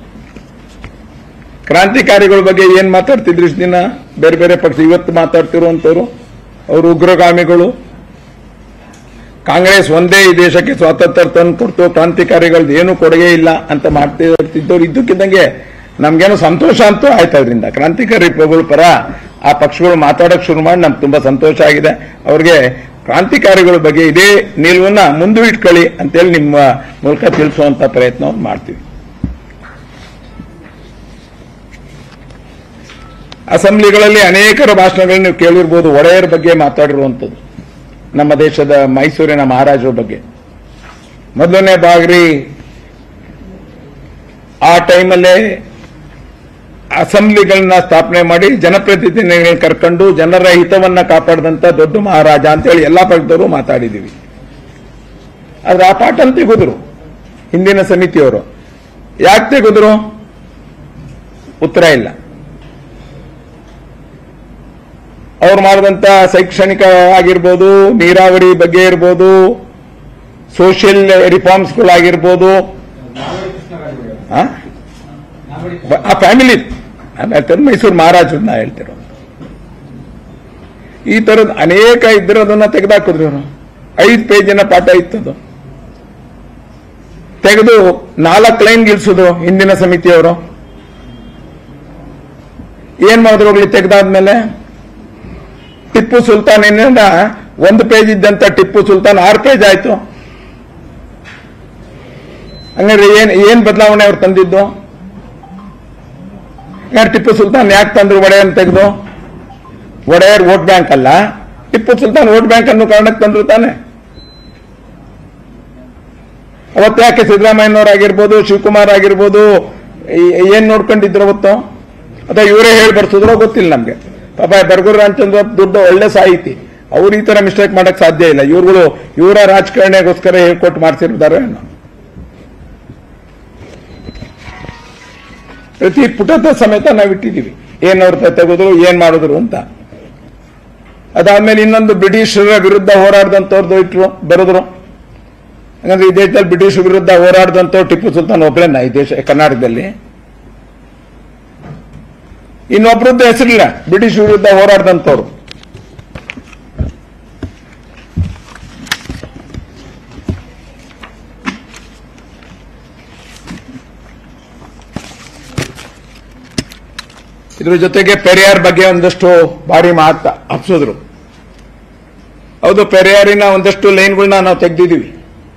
ಕ್ರಾಂತಿಕಾರಿಗಳ ಬಗ್ಗೆ ಏನ್ ಮಾತಾಡ್ತಿದ್ರು ಇಷ್ಟು ದಿನ ಬೇರೆ ಬೇರೆ ಪಕ್ಷ ಇವತ್ತು ಮಾತಾಡ್ತಿರುವಂತವ್ರು ಅವರು ಉಗ್ರಗಾಮಿಗಳು ಕಾಂಗ್ರೆಸ್ ಒಂದೇ ಈ ದೇಶಕ್ಕೆ ಸ್ವಾತಂತ್ರ್ಯ ತಂದು ಕೊಡ್ತು ಕ್ರಾಂತಿಕಾರಿಗಳದ್ದು ಏನು ಕೊಡುಗೆ ಇಲ್ಲ ಅಂತ ಮಾಡ್ತಿದ್ದವ್ರು ಇದ್ದಕ್ಕಿದ್ದಂಗೆ ನಮ್ಗೇನೋ ಸಂತೋಷ ಅಂತೂ ಆಯ್ತು ಅದರಿಂದ ಕ್ರಾಂತಿಕಾರಿ ಪಗಳ ಪರ ಆ ಪಕ್ಷಗಳು ಮಾತಾಡಕ್ ಶುರು ಮಾಡಿ ನಮ್ಗೆ ತುಂಬಾ ಸಂತೋಷ ಆಗಿದೆ ಅವ್ರಿಗೆ ಕ್ರಾಂತಿಕಾರಿಗಳ ಬಗ್ಗೆ ಇದೇ ನಿಲುವನ್ನ ಮುಂದೆ ಇಟ್ಕೊಳ್ಳಿ ಅಂತೇಳಿ ನಿಮ್ಮ ಮೂಲಕ ತಿಳಿಸುವಂತ ಪ್ರಯತ್ನವನ್ನು ಮಾಡ್ತೀವಿ ಅಸೆಂಬ್ಲಿಗಳಲ್ಲಿ ಅನೇಕರ ಭಾಷಣಗಳನ್ನ ನೀವು ಕೇಳಿರ್ಬೋದು ಒಡೆಯರ್ ಬಗ್ಗೆ ಮಾತಾಡಿರುವಂಥದ್ದು ನಮ್ಮ ದೇಶದ ಮೈಸೂರಿನ ಮಹಾರಾಜರ ಬಗ್ಗೆ ಮೊದಲನೇ ಬಾಗ್ರಿ ಆ ಟೈಮಲ್ಲೇ ಅಸೆಂಬ್ಲಿಗಳನ್ನ ಸ್ಥಾಪನೆ ಮಾಡಿ ಜನಪ್ರತಿನಿಧಿಗಳನ್ನ ಕರ್ಕೊಂಡು ಜನರ ಹಿತವನ್ನ ಕಾಪಾಡಿದಂತ ದೊಡ್ಡ ಮಹಾರಾಜ ಅಂತೇಳಿ ಎಲ್ಲಾ ಪಕ್ಷದವರು ಮಾತಾಡಿದೀವಿ ಆದ್ರೆ ಆ ಪಾಠ ಅಂತ ತೆಗೆದ್ರು ಹಿಂದಿನ ಸಮಿತಿಯವರು ಯಾಕೆ ತೆಗೆದ್ರು ಉತ್ತರ ಇಲ್ಲ ಅವ್ರು ಮಾಡಿದಂತ ಶೈಕ್ಷಣಿಕ ಆಗಿರ್ಬೋದು ನೀರಾವರಿ ಬಗ್ಗೆ ಇರ್ಬೋದು ಸೋಷಿಯಲ್ ರಿಫಾರ್ಮ್ಸ್ಗಳಾಗಿರ್ಬೋದು ಆ? ಬ- ಆ ಫ್ಯಾಮಿಲಿ ಹೇಳ್ತಾರೆ ಮೈಸೂರು ಮಹಾರಾಜರು ನಾ ಹೇಳ್ತಿರೋ ಈ ತರದ ಅನೇಕ ಇದ್ದಿರೋದನ್ನ ತೆಗೆದಾಕಿದ್ರು ಇವರು ಐದು ಪೇಜಿನ ಪಾಠ ಇತ್ತದು ತೆಗೆದು ನಾಲ್ಕು ಲೈನ್ ಗಿಲ್ಸಿದ್ರು ಹಿಂದಿನ ಸಮಿತಿಯವರು ಏನ್ ಮಾಡಿದ್ರು ಹೋಗ್ಲಿ ತೆಗೆದಾದ್ಮೇಲೆ ಟಿಪ್ಪು ಸುಲ್ತಾನಿನಿಂದ ಒಂದು ಪೇಜ್ ಇದ್ದಂತ ಟಿಪ್ಪು ಸುಲ್ತಾನ್ ಆರು ಪೇಜ್ ಆಯ್ತು ಹಂಗಾದ್ರೆ ಏನ್ ಏನ್ ಬದಲಾವಣೆ ಅವ್ರು ತಂದಿದ್ದು ಯಾರು ಟಿಪ್ಪು ಸುಲ್ತಾನ್ ಯಾಕೆ ತಂದ್ರು ಒಡೆಯನ್ ತೆಗೆದು ಒಡೆಯರ್ ವೋಟ್ ಬ್ಯಾಂಕ್ ಅಲ್ಲ ಟಿಪ್ಪು ಸುಲ್ತಾನ್ ವೋಟ್ ಬ್ಯಾಂಕ್ ಅನ್ನೋ ಕಾರಣಕ್ಕೆ ತಂದ್ರು ತಾನೆ ಅವತ್ತು ಯಾಕೆ ಸಿದ್ದರಾಮಯ್ಯನವರಾಗಿರ್ಬೋದು ಶಿವಕುಮಾರ್ ಆಗಿರ್ಬೋದು ಈ- ಏನ್ ನೋಡ್ಕೊಂಡಿದ್ರು ಅವತ್ತು ಅದ ಇವರೇ ಹೇಳಿ ಬರ್ಸಿದ್ರೋ ಗೊತ್ತಿಲ್ಲ ನಮ್ಗೆ ಪಾಪ ಬರ್ಗೂರು ರಾಮಚಂದ್ರ ದೊಡ್ಡ ಒಳ್ಳೆ ಸಾಹಿತಿ ಅವ್ರು ಈ ತರ ಮಿಸ್ಟೇಕ್ ಮಾಡಕ್ ಸಾಧ್ಯ ಇಲ್ಲ ಇವ್ರುಗಳು ಇವರ ರಾಜಕಾರಣಿಗೋಸ್ಕರ ಹೇಳ್ಕೊಟ್ಟು ಮಾಡ್ಸಿರ್ತಾರೆ ಏನೋ ಪ್ರತಿ ಪುಟದ ಸಮೇತ ನಾವು ಇಟ್ಟಿದ್ದೀವಿ ಏನ್ ಅವ್ರ ತೆಗೆದ್ರು ಏನ್ ಮಾಡಿದ್ರು ಅಂತ ಅದಾದ್ಮೇಲೆ ಇನ್ನೊಂದು ಬ್ರಿಟಿಷರ ವಿರುದ್ಧ ಹೋರಾಡ್ದಂತವ್ರದ್ದು ಇಟ್ರು ಬರೆದ್ರು ಹಾಗಂದ್ರೆ ಈ ದೇಶದಲ್ಲಿ ಬ್ರಿಟಿಷ್ ವಿರುದ್ಧ ಹೋರಾಡಿದಂಥವ್ರು ಟಿಪ್ಪು ಸುಲ್ತಾನ್ ಒಬ್ಬರೇನ ಈ ದೇಶ ಕರ್ನಾಟಕದಲ್ಲಿ ಇನ್ನೊಬ್ರದ್ದು ಹೆಸರಿಲ್ಲ ಬ್ರಿಟಿಷ್ ವಿರುದ್ಧ ಹೋರಾಡಿದಂಥವ್ರು ಇದ್ರ ಜೊತೆಗೆ ಪೆರಿಯಾರ್ ಬಗ್ಗೆ ಒಂದಷ್ಟು ಭಾರಿ ಮಾತ ಹಬ್ಸಿದ್ರು ಹೌದು ಪೆರಿಯಾರಿನ ಒಂದಷ್ಟು ಲೈನ್ಗಳನ್ನ ನಾವು ತೆಗೆದಿದ್ದೀವಿ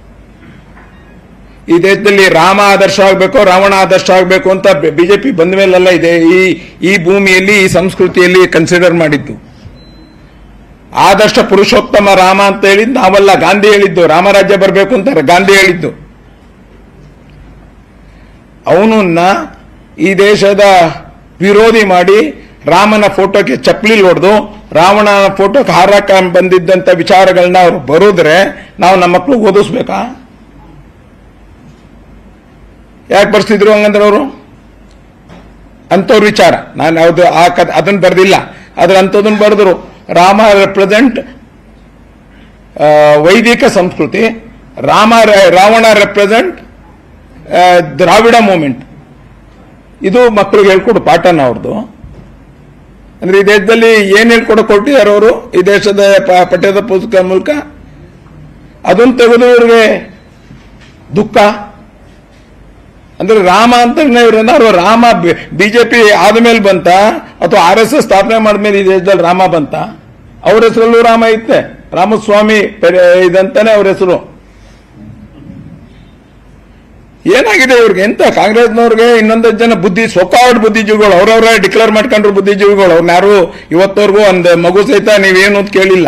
ಈ ದೇಶದಲ್ಲಿ ರಾಮ ಆದರ್ಶ ಆಗಬೇಕು ರಾವಣ ಆದರ್ಶ ಆಗಬೇಕು ಅಂತ ಬಿಜೆಪಿ ಬಂದ ಮೇಲೆಲ್ಲ ಇದೆ ಈ ಈ ಭೂಮಿಯಲ್ಲಿ ಈ ಸಂಸ್ಕೃತಿಯಲ್ಲಿ ಕನ್ಸಿಡರ್ ಮಾಡಿದ್ದು ಆದರ್ಶ ಪುರುಷೋತ್ತಮ ರಾಮ ಅಂತ ಹೇಳಿದ್ದು ನಾವಲ್ಲ ಗಾಂಧಿ ಹೇಳಿದ್ದು ರಾಮರಾಜ್ಯ ಬರಬೇಕು ಅಂತ ಗಾಂಧಿ ಹೇಳಿದ್ದು ಅವನನ್ನ ಈ ದೇಶದ ವಿರೋಧಿ ಮಾಡಿ ರಾಮನ ಫೋಟೋಕ್ಕೆ ಚಪ್ಪಲಿ ಹೊಡೆದು ರಾವಣನ ಫೋಟೋಕ್ಕೆ ಹಾರಾಕ ಬಂದಿದ್ದಂತ ವಿಚಾರಗಳನ್ನ ಅವ್ರು ಬರೋದ್ರೆ ನಾವು ನಮ್ಮ ಮಕ್ಕಳು ಓದಿಸ್ಬೇಕಾ ಯಾಕೆ ಬರ್ಸಿದ್ರು ಹಂಗಂದ್ರೆ ಅವರು ಅಂಥವ್ರ ವಿಚಾರ ನಾನು ಯಾವುದು ಆ ಕಥೆ ಅದನ್ನ ಬರೆದಿಲ್ಲ ಆದ್ರೆ ಅಂಥದನ್ನ ಬರೆದ್ರು ರಾಮ ರೆಪ್ರೆಸೆಂಟ್ ವೈದಿಕ ಸಂಸ್ಕೃತಿ ರಾಮ ರಾವಣ ರೆಪ್ರೆಸೆಂಟ್ ದ್ರಾವಿಡ ಮೂಮೆಂಟ್ ಇದು ಮಕ್ಕಳಿಗೆ ಹೇಳ್ಕೊಡು ಪಾಠನ ಅವ್ರದ್ದು ಅಂದ್ರೆ ಈ ದೇಶದಲ್ಲಿ ಏನ್ ಹೇಳ್ಕೊಡಕ್ ಹೊರಟಿದ್ದಾರೆ ಅವರು ಈ ದೇಶದ ಪ- ಪಠ್ಯದ ಪುಸ್ತಕ ಮೂಲಕ ಅದನ್ನ ತೆಗೆದು ಇವ್ರಿಗೆ ದುಃಖ ಅಂದ್ರೆ ರಾಮ ಅಂತ ಇವ್ರೇನಾದ್ರು ರಾಮ ಬಿಜೆಪಿ ಆದ್ಮೇಲೆ ಬಂತ ಅಥವಾ ಆರ್ ಎಸ್ ಎಸ್ ಸ್ಥಾಪನೆ ಮಾಡಿದ್ಮೇಲೆ ಈ ದೇಶದಲ್ಲಿ ರಾಮ ಬಂತ ಅವ್ರ ಹೆಸರಲ್ಲೂ ರಾಮ ಐತೆ ರಾಮಸ್ವಾಮಿ ಪೆರೆ- ಇದಂತಾನೆ ಅವ್ರ ಹೆಸರು ಏನಾಗಿದೆ ಇವ್ರಿಗೆ ಎಂತ ಕಾಂಗ್ರೆಸ್ನವ್ರಿಗೆ ಇನ್ನೊಂದಷ್ಟು ಜನ ಬುದ್ಧಿ ಸೊಕಾವಡ್ ಬುದ್ಧಿಜೀವಿಗಳು ಅವ್ರವ್ರೇ ಡಿಕ್ಲೇರ್ ಮಾಡ್ಕೊಂಡ್ರು ಬುದ್ಧಿಜೀವಿಗಳು ಅವ್ರನ್ನ ಯಾರು ಇವತ್ತವರೆಗೂ ಒಂದು ಮಗು ಸಹಿತ ನೀವೇನು ಅಂತ ಕೇಳಿಲ್ಲ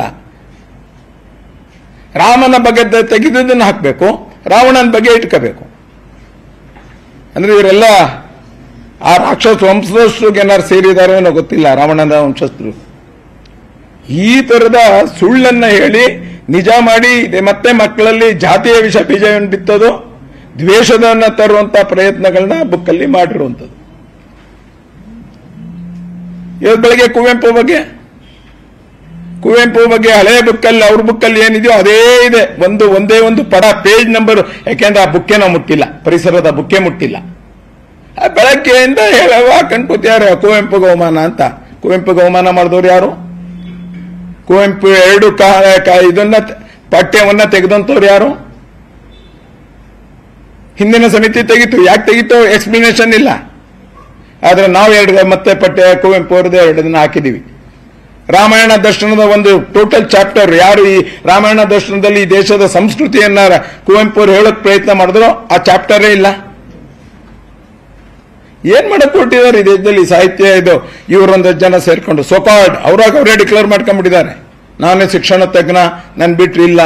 ರಾಮನ ಬಗ್ಗೆ ತೆ- ತೆಗೆದಿದ್ದನ್ನ ಹಾಕ್ಬೇಕು ರಾವಣನ ಬಗ್ಗೆ ಇಟ್ಕೋಬೇಕು ಅಂದ್ರೆ ಇವರೆಲ್ಲ ಆ ರಾಕ್ಷಸ ವಂಶಸ್ಥರಿಗೆ ಏನಾರು ಸೇರಿದಾರೋ ಏನೋ ಗೊತ್ತಿಲ್ಲ ರಾವಣನ ವಂಶಸ್ಥರು ಈ ತರದ ಸುಳ್ಳನ್ನ ಹೇಳಿ ನಿಜ ಮಾಡಿ ಇದೆ ಮತ್ತೆ ಮಕ್ಕಳಲ್ಲಿ ಜಾತಿಯ ವಿಷ ಬೀಜ ಬಿತ್ತೋದು ದ್ವೇಷದನ್ನ ತರುವಂತ ಪ್ರಯತ್ನಗಳನ್ನ ಬುಕ್ಕಲ್ಲಿ ಮಾಡಿರುವಂಥದ್ದು ಇವತ್ತು ಬೆಳಗ್ಗೆ ಕುವೆಂಪು ಬಗ್ಗೆ ಕುವೆಂಪು ಬಗ್ಗೆ ಹಳೆಯ ಬುಕ್ಕಲ್ಲಿ ಅವ್ರ ಬುಕ್ಕಲ್ಲಿ ಏನಿದೆಯೋ ಅದೇ ಇದೆ ಒಂದು ಒಂದೇ ಒಂದು ಪಡ ಪೇಜ್ ನಂಬರ್ ಯಾಕೆಂದ್ರೆ ಆ ಬುಕ್ಕೆ ನಾವು ಮುಟ್ಟಿಲ್ಲ ಪರಿಸರದ ಬುಕ್ಕೆ ಮುಟ್ಟಿಲ್ಲ ಆ ಬೆಳಗ್ಗೆಯಿಂದ ಹೇಳುವ ಕಣ್ಕೂತ್ಯಾರ ಕುವೆಂಪು ಅವಮಾನ ಅಂತ ಕುವೆಂಪು ಅವಮಾನ ಮಾಡಿದವ್ರು ಯಾರು ಕುವೆಂಪು ಎರಡು ಕಾ- ಕಾ- ಇದನ್ನ ತ- ಪಠ್ಯವನ್ನ ತೆಗೆದಂತವ್ರು ಯಾರು ಹಿಂದಿನ ಸಮಿತಿ ತೆಗಿತು ಯಾಕೆ ತೆಗಿತು ಎಕ್ಸ್ಪ್ಲನೇಷನ್ ಇಲ್ಲ ಆದ್ರೆ ನಾವು ಎರಡು ಮತ್ತೆ ಪಠ್ಯ ಕುವೆಂಪು ಅವ್ರದ್ದು ಎರಡು ದಿನ ಹಾಕಿದೀವಿ ರಾಮಾಯಣ ದರ್ಶನದ ಒಂದು ಟೋಟಲ್ ಚಾಪ್ಟರ್ ಯಾರು ಈ ರಾಮಾಯಣ ದರ್ಶನದಲ್ಲಿ ಈ ದೇಶದ ಸಂಸ್ಕೃತಿಯನ್ನ ಕುವೆಂಪು ಅವರು ಹೇಳಕ್ ಪ್ರಯತ್ನ ಮಾಡಿದ್ರು ಆ ಚಾಪ್ಟರೇ ಇಲ್ಲ ಏನ್ ಮಾಡಕ್ ಕೊಟ್ಟಿದ್ದಾರೆ ಈ ದೇಶದಲ್ಲಿ ಸಾಹಿತ್ಯ ಇದು ಇವರೊಂದಷ್ಟು ಜನ ಸೇರ್ಕೊಂಡು ಸೊಕಾಡ್ ಅವ್ರಾಗ ಅವರೇ ಡಿಕ್ಲೇರ್ ಮಾಡ್ಕೊಂಡ್ಬಿಟ್ಟಿದ್ದಾರೆ ನಾನೇ ಶಿಕ್ಷಣ ತಜ್ಞ ನನ್ ಬಿಟ್ರಿ ಇಲ್ಲ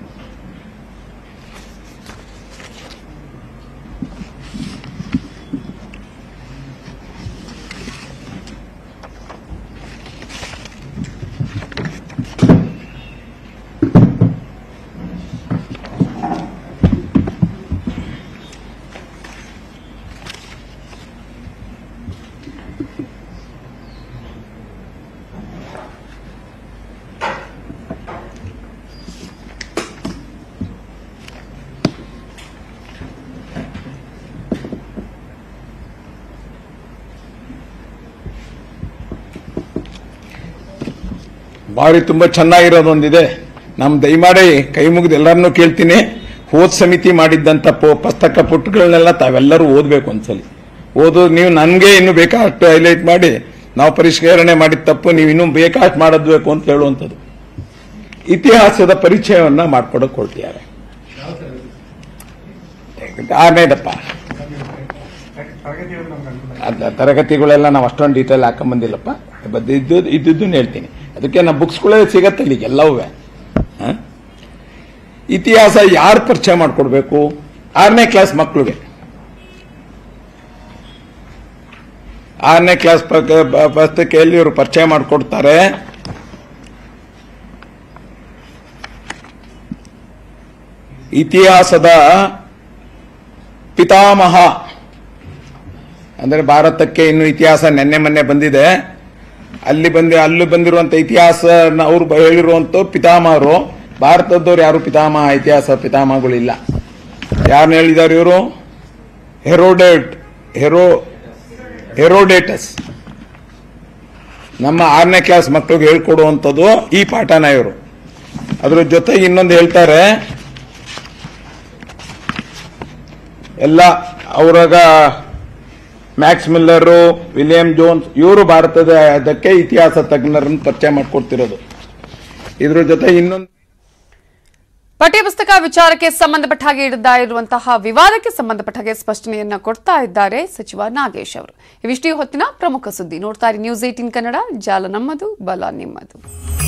ಬಾರಿ ತುಂಬಾ ಚೆನ್ನಾಗಿರೋದೊಂದಿದೆ ನಮ್ ದಯಮಾಡಿ ಕೈ ಮುಗಿದು ಎಲ್ಲರನ್ನೂ ಕೇಳ್ತೀನಿ ಓದ್ ಸಮಿತಿ ಮಾಡಿದ್ದಂತ ಪು- ಪುಸ್ತಕ ಪುಟಗಳನ್ನೆಲ್ಲ ತಾವೆಲ್ಲರೂ ಓದ್ಬೇಕು ಒಂದ್ಸಲಿ ಓದೋದು ನೀವು ನನ್ಗೆ ಇನ್ನು ಬೇಕಾಷ್ಟು ಹೈಲೈಟ್ ಮಾಡಿ ನಾವು ಪರಿಷ್ಕರಣೆ ಮಾಡಿದ ತಪ್ಪು ನೀವು ಇನ್ನೂ ಬೇಕಾಷ್ಟು ಮಾಡಬೇಕು ಅಂತ ಹೇಳುವಂಥದ್ದು ಇತಿಹಾಸದ ಪರಿಚಯವನ್ನ ಮಾಡ್ಕೊಡಕ್ ಹೊರಟಿದ್ದಾರೆ ಆರನೇದಪ್ಪ ಅದ ತರಗತಿಗಳೆಲ್ಲ ನಾವು ಅಷ್ಟೊಂದು ಡೀಟೇಲ್ ಹಾಕೊಂಬಂದಿಲ್ಲಪ್ಪ ಬದ್ ಇದ್ದು ಇದ್ದದ್ದನ್ನು ಹೇಳ್ತೀನಿ ಅದಕ್ಕೆ ನಮ್ಮ ಬುಕ್ಸ್ಗಳೇ ಸಿಗತ್ತೆ ಇಲ್ಲಿಗೆ ಎಲ್ಲವೂ ಹ? ಇತಿಹಾಸ ಯಾರು ಪರಿಚಯ ಮಾಡಿಕೊಡ್ಬೇಕು ಆರನೇ ಕ್ಲಾಸ್ ಮಕ್ಕಳಿಗೆ ಆರನೇ ಕ್ಲಾಸ್ ಪುಸ್ತಕೆಯಲ್ಲಿ ಇವರು ಪರಿಚಯ ಮಾಡಿಕೊಡ್ತಾರೆ ಇತಿಹಾಸದ ಪಿತಾಮಹ ಅಂದರೆ ಭಾರತಕ್ಕೆ ಇನ್ನು ಇತಿಹಾಸ ನೆನ್ನೆ ಮೊನ್ನೆ ಬಂದಿದೆ ಅಲ್ಲಿ ಬಂದಿ ಅಲ್ಲಿ ಬಂದಿರುವಂತ ಇತಿಹಾಸ ಅವ್ರು ಬ- ಹೇಳಿರುವಂತ ಪಿತಾಮಹರು ಭಾರತದವ್ರು ಯಾರು ಪಿತಾಮಹ ಇತಿಹಾಸ ಪಿತಾಮಹಗಳಿಲ್ಲ ಯಾರನ್ನ ಹೇಳಿದ್ದಾರೆ ಇವರು ಹೆರೋಡೇಟ್ ಹೆರೋ ಹೆರೋಡೇಟಸ್ ನಮ್ಮ ಆರನೇ ಕ್ಲಾಸ್ ಮಕ್ಕಳಿಗೆ ಹೇಳ್ಕೊಡುವಂಥದ್ದು ಈ ಪಾಠನ ಇವರು ಅದ್ರ ಜೊತೆಗೆ ಇನ್ನೊಂದು ಹೇಳ್ತಾರೆ ಎಲ್ಲ ಅವರಾಗ ಮ್ಯಾಕ್ಸ್ ಮಿಲ್ಲರು ವಿಲಿಯಂ ಜೋನ್ಸ್ ಇವರು ಭಾರತದ ಅದಕ್ಕೆ ಇತಿಹಾಸ ತಜ್ಞರನ್ನು ಪರಿಚಯ ಮಾಡಿಕೊಡ್ತಿರೋದು ಇದ್ರ ಜೊತೆ ಇನ್ನೊಂದು ಪಠ್ಯಪುಸ್ತಕ ವಿಚಾರಕ್ಕೆ ಸಂಬಂಧಪಟ್ಟ ಹಾಗೆ ಹಿಡಿದ ಇರುವಂತಹ ವಿವಾದಕ್ಕೆ ಸಂಬಂಧಪಟ್ಟ ಹಾಗೆ ಸ್ಪಷ್ಟನೆಯನ್ನ ಕೊಡ್ತಾ ಇದ್ದಾರೆ ಸಚಿವ ನಾಗೇಶ್ ಅವರು ಇವಿಷ್ಟೇ ಹೊತ್ತಿನ ಪ್ರಮುಖ ಸುದ್ದಿ ನೋಡ್ತಾರೆ ನ್ಯೂಸ್ ಏಟೀನ್ ಕನ್ನಡ ಜಾಲ ನಮ್ಮದು ಬಲ ನಿಮ್ಮದು